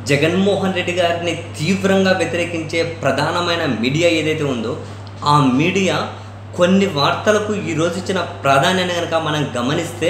జగన్మోహన్ రెడ్డి గారిని తీవ్రంగా వ్యతిరేకించే ప్రధానమైన మీడియా ఏదైతే ఉందో ఆ మీడియా కొన్ని వార్తలకు ఈరోజు ఇచ్చిన ప్రాధాన్యాన్ని కనుక మనం గమనిస్తే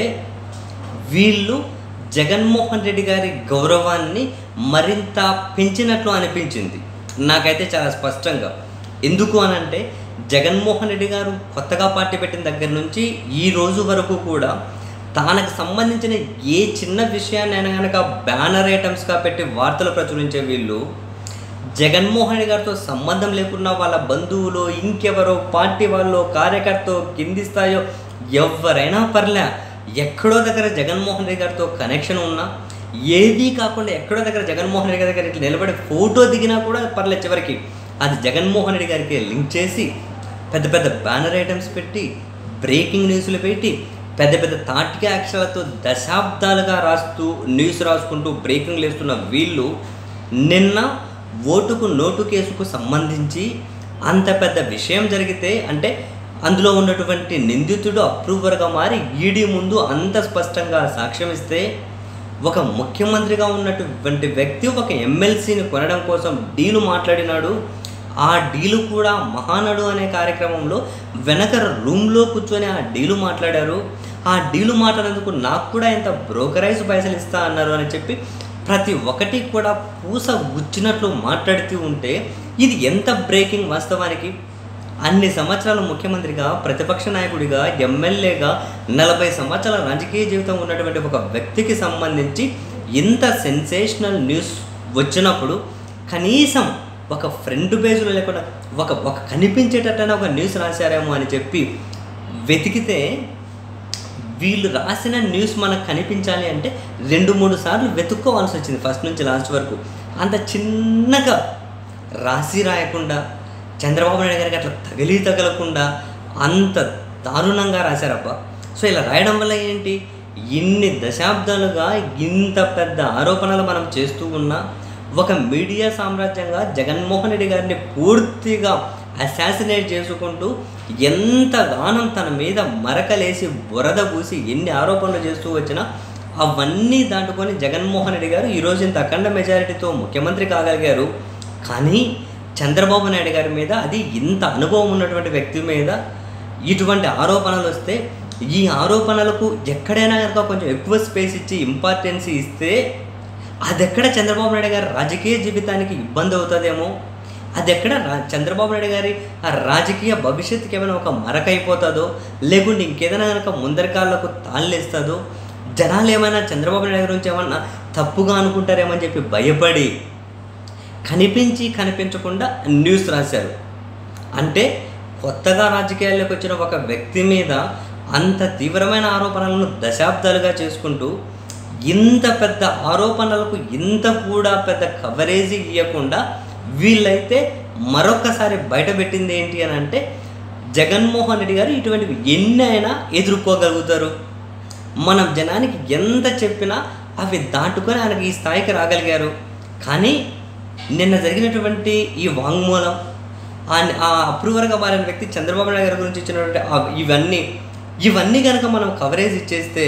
వీళ్ళు జగన్మోహన్ రెడ్డి గారి గౌరవాన్ని మరింత పెంచినట్లు అనిపించింది నాకైతే చాలా స్పష్టంగా ఎందుకు అనంటే జగన్మోహన్ రెడ్డి గారు కొత్తగా పార్టీ పెట్టిన దగ్గర నుంచి ఈ రోజు వరకు కూడా తనకు సంబంధించిన ఏ చిన్న విషయాన్ని అయినా కనుక బ్యానర్ ఐటమ్స్గా పెట్టి వార్తలు ప్రచురించే వీళ్ళు జగన్మోహన్ రెడ్డి గారితో సంబంధం లేకున్నా వాళ్ళ బంధువులు ఇంకెవరో పార్టీ వాళ్ళు కార్యకర్త కింది స్థాయో ఎవరైనా పర్లే ఎక్కడో దగ్గర జగన్మోహన్ రెడ్డి గారితో కనెక్షన్ ఉన్నా ఏదీ కాకుండా ఎక్కడో దగ్గర జగన్మోహన్ రెడ్డి గారి దగ్గర ఇట్లా నిలబడి ఫోటో దిగినా కూడా పర్లేదు చివరికి అది జగన్మోహన్ రెడ్డి గారికి లింక్ చేసి పెద్ద పెద్ద బ్యానర్ ఐటమ్స్ పెట్టి బ్రేకింగ్ న్యూస్లు పెట్టి పెద్ద పెద్ద తాటిక అక్షరాలతో దశాబ్దాలుగా రాస్తూ న్యూస్ రాసుకుంటూ బ్రేకింగ్ లేస్తున్న వీళ్ళు నిన్న ఓటుకు నోటు కేసుకు సంబంధించి అంత పెద్ద విషయం జరిగితే అంటే అందులో ఉన్నటువంటి నిందితుడు అప్రూవర్గా మారి ఈడీ ముందు అంత స్పష్టంగా సాక్ష్యం ఇస్తే ఒక ముఖ్యమంత్రిగా ఉన్నటువంటి వ్యక్తి ఒక ఎమ్మెల్సీని కొనడం కోసం డీలు మాట్లాడినాడు ఆ డీలు కూడా మహానడు అనే కార్యక్రమంలో వెనక రూమ్లో కూర్చొని ఆ డీలు మాట్లాడారు ఆ డీలు మాట్లాడేందుకు నాకు కూడా ఇంత బ్రోకరైజ్ పైసలు ఇస్తా అన్నారు అని చెప్పి ప్రతి ఒక్కటి కూడా పూస గుచ్చినట్లు మాట్లాడుతూ ఉంటే ఇది ఎంత బ్రేకింగ్ వాస్తవానికి అన్ని సంవత్సరాల ముఖ్యమంత్రిగా ప్రతిపక్ష నాయకుడిగా ఎమ్మెల్యేగా నలభై సంవత్సరాల రాజకీయ జీవితం ఉన్నటువంటి ఒక వ్యక్తికి సంబంధించి ఇంత సెన్సేషనల్ న్యూస్ వచ్చినప్పుడు కనీసం ఒక ఫ్రంట్ పేజ్లో లేకుండా ఒక ఒక కనిపించేటట్టనే ఒక న్యూస్ రాశారేమో అని చెప్పి వెతికితే వీళ్ళు రాసిన న్యూస్ మనకు కనిపించాలి అంటే రెండు మూడు సార్లు వెతుక్కోవాల్సి వచ్చింది ఫస్ట్ నుంచి లాస్ట్ వరకు అంత చిన్నగా రాసి రాయకుండా చంద్రబాబు నాయుడు గారికి అట్లా తగిలి తగలకుండా అంత దారుణంగా రాశారబ్బా సో ఇలా రాయడం వల్ల ఏంటి ఇన్ని దశాబ్దాలుగా ఇంత పెద్ద ఆరోపణలు మనం చేస్తూ ఉన్నా ఒక మీడియా సామ్రాజ్యంగా జగన్మోహన్ రెడ్డి గారిని పూర్తిగా అసాసినేట్ చేసుకుంటూ ఎంతగానం తన మీద మరకలేసి బురద పూసి ఎన్ని ఆరోపణలు చేస్తూ వచ్చినా అవన్నీ దాటుకొని జగన్మోహన్ రెడ్డి గారు ఈరోజు ఇంత అఖండ మెజారిటీతో ముఖ్యమంత్రి కాగలిగారు కానీ చంద్రబాబు నాయుడు గారి మీద అది ఇంత అనుభవం ఉన్నటువంటి వ్యక్తి మీద ఇటువంటి ఆరోపణలు వస్తే ఈ ఆరోపణలకు ఎక్కడైనా కనుక కొంచెం ఎక్కువ స్పేస్ ఇచ్చి ఇంపార్టెన్స్ ఇస్తే అది ఎక్కడ చంద్రబాబు నాయుడు గారి రాజకీయ జీవితానికి ఇబ్బంది అవుతుందేమో అది ఎక్కడ రా- చంద్రబాబు నాయుడు గారి ఆ రాజకీయ భవిష్యత్తుకి ఏమైనా ఒక మరక అయిపోతుందో లేకుంటే ఇంకేదైనా కనుక ముందరికాళ్ళకు తాళ్ళేస్తుందో జనాలు ఏమైనా చంద్రబాబు నాయుడు గురించి ఏమన్నా తప్పుగా అనుకుంటారేమని చెప్పి భయపడి కనిపించి కనిపించకుండా న్యూస్ రాశారు అంటే కొత్తగా రాజకీయాల్లోకి వచ్చిన ఒక వ్యక్తి మీద అంత తీవ్రమైన ఆరోపణలను దశాబ్దాలుగా చేసుకుంటూ ఇంత పెద్ద ఆరోపణలకు ఇంత కూడా పెద్ద కవరేజ్ ఇవ్వకుండా వీళ్ళైతే మరొకసారి బయటపెట్టింది ఏంటి అని అంటే జగన్మోహన్ రెడ్డి గారు ఇటువంటివి ఎన్ని అయినా ఎదుర్కోగలుగుతారు మనం జనానికి ఎంత చెప్పినా అవి దాటుకొని ఆయనకి ఈ స్థాయికి రాగలిగారు కానీ నిన్న జరిగినటువంటి ఈ వాంగ్మూలం ఆ- ఆ అప్రూవర్గా మారిన వ్యక్తి చంద్రబాబు నాయుడు గారి గురించి ఇచ్చినటువంటి ఆ- ఇవన్నీ ఇవన్నీ కనుక మనం కవరేజ్ ఇచ్చేస్తే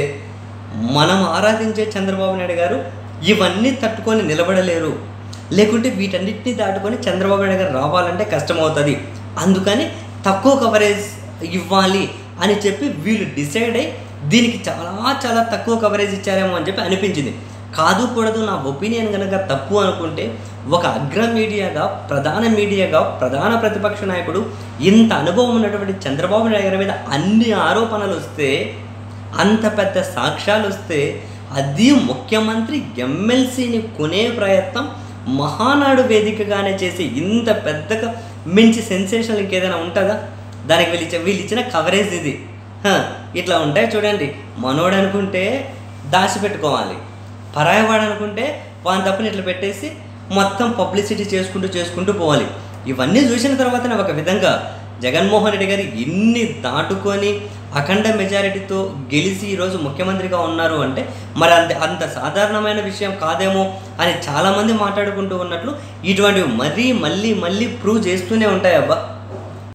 మనం ఆరాధించే చంద్రబాబు నాయుడు గారు ఇవన్నీ తట్టుకొని నిలబడలేరు లేకుంటే వీటన్నిటిని దాటుకొని చంద్రబాబు నాయుడు గారు రావాలంటే కష్టమవుతుంది అందుకని తక్కువ కవరేజ్ ఇవ్వాలి అని చెప్పి వీళ్ళు డిసైడ్ అయ్యి దీనికి చాలా చాలా తక్కువ కవరేజ్ ఇచ్చారేమో అని చెప్పి అనిపించింది కాదు కూడదు నా ఒపీనియన్ కనుక తప్పు అనుకుంటే ఒక అగ్ర మీడియాగా ప్రధాన మీడియాగా ప్రధాన ప్రతిపక్ష నాయకుడు ఇంత అనుభవం ఉన్నటువంటి చంద్రబాబు నాయుడు గారి మీద అన్ని ఆరోపణలు వస్తే అంత పెద్ద సాక్ష్యాలు వస్తే అది ముఖ్యమంత్రి ఎమ్మెల్సీని కొనే ప్రయత్నం మహానాడు వేదికగానే చేసి ఇంత పెద్దగా మించి సెన్సేషన్ ఇంకేదైనా ఉంటుందా దానికి వీళ్ళు ఇచ్చే వీళ్ళు ఇచ్చిన కవరేజ్ ఇది హ, ఇట్లా ఉంటాయి చూడండి మనోడు అనుకుంటే దాచిపెట్టుకోవాలి పరాయవాడు అనుకుంటే వాని తప్పని ఇట్లా పెట్టేసి మొత్తం పబ్లిసిటీ చేసుకుంటూ చేసుకుంటూ పోవాలి ఇవన్నీ చూసిన తర్వాతనే ఒక విధంగా జగన్మోహన్ రెడ్డి గారు ఇన్ని దాటుకొని అఖండ మెజారిటీతో గెలిచి ఈరోజు ముఖ్యమంత్రిగా ఉన్నారు అంటే మరి అంత అంత సాధారణమైన విషయం కాదేమో అని చాలామంది మాట్లాడుకుంటూ ఉన్నట్లు ఇటువంటివి మరీ మళ్ళీ మళ్ళీ ప్రూవ్ చేస్తూనే ఉంటాయి అబ్బా